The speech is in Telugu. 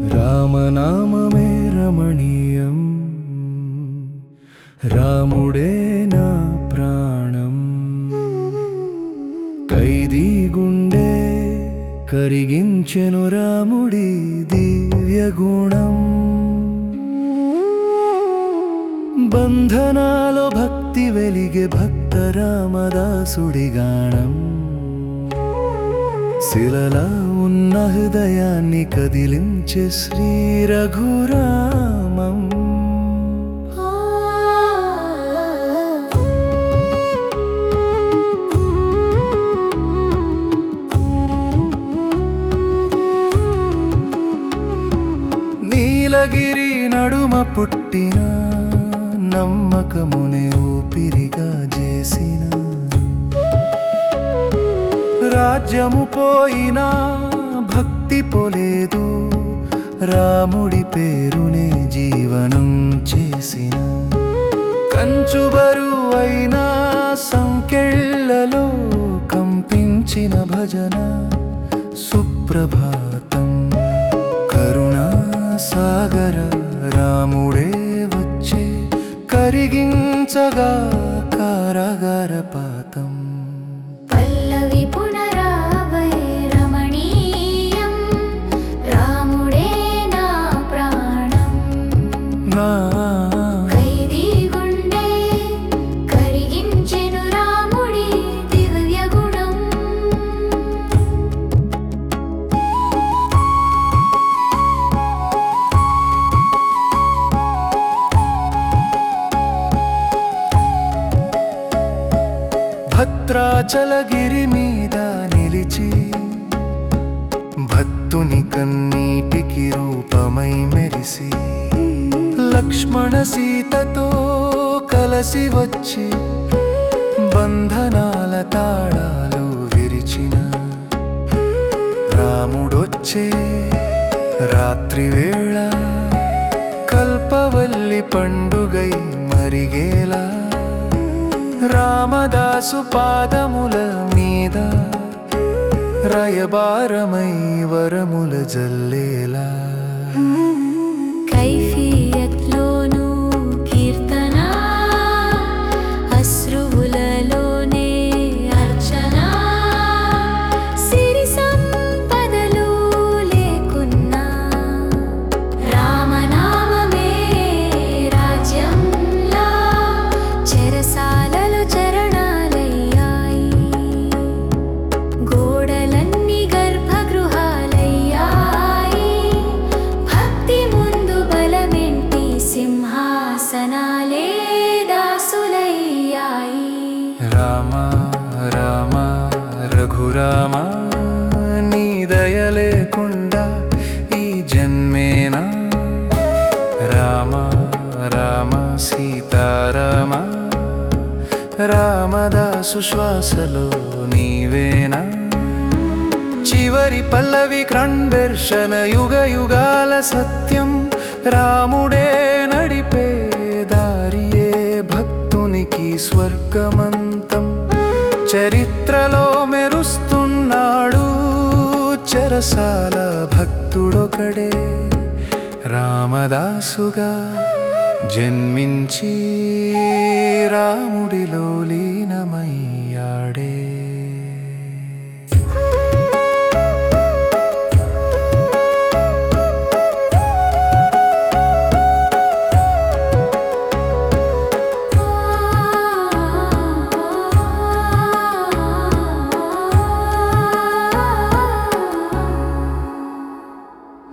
రామనామమే రమణీయం రాముడే నా ప్రాణం ఖైదీ గుండె కరిగించెను రాముడి దివ్య గుణం బంధనాలో భక్తి వెలిగే భక్త రామదాసుడి గానం శిలలా ఉన్న హృదయాన్ని కదిలించే శ్రీ రఘురామం నీలగిరి నడుమ పుట్టిన నమ్మకమునే ఊపిరిగా చేసిన రాజ్యము పోయినా భక్తి పోలేదు రాముడి పేరునే జీవనం చేసిన కంచుబరు అయినా సంకెళ్ళలో కంపించిన భజన సుప్రభాతం కరుణా సాగర రాముడే వచ్చే కరిగించగా కారాగార పాతం పల్లవి పునరావై రమణీయం రాముడే నా ప్రాణం నా ఖైదీ గుండె కరిగించెను రాముడి దివ్య గుణం భద్రాచలగిరి మీద నిలిచి భక్తుని కన్నీటికి రూపమై మెరిసి లక్ష్మణ సీతతో కలసి వచ్చి బంధనాల తాళాలు విరిచిన రాముడొచ్చే రాత్రి వేళ కల్పవల్లి పండుగై మరిగేలా రామదాసు పాదముల మీద రయబారమై వరముల జల్లేలా కైఫియత్లోనూ కీర్తన అశ్రువులలోనే అర్చన సిరి సంపదలు లేకున్నా రామనామమే రాజ్యంలా చెరసాలలో చరణాలయ్యాయి గోడలన్నీ గర్భగృహాలయ్యాయి భక్తి ముందు బలమెంటి సింహాసనాలే దాసులయ్యాయి రామ రామ రఘురామ నీ దయ లేకుండా ఈ జన్మేనా రామ రామ సీతారామ రామదాసు శ్వాసలో నీవేనా చివరి పల్లవి క్రందర్శన యుగ యుగాల సత్యం రాముడే నడిపే దారియే భక్తునికి స్వర్గమంతం చరిత్రలో మెరుస్తున్నాడు చెరసాల భక్తుడొకడే రామదాసుగా జన్మించి రాముడిలో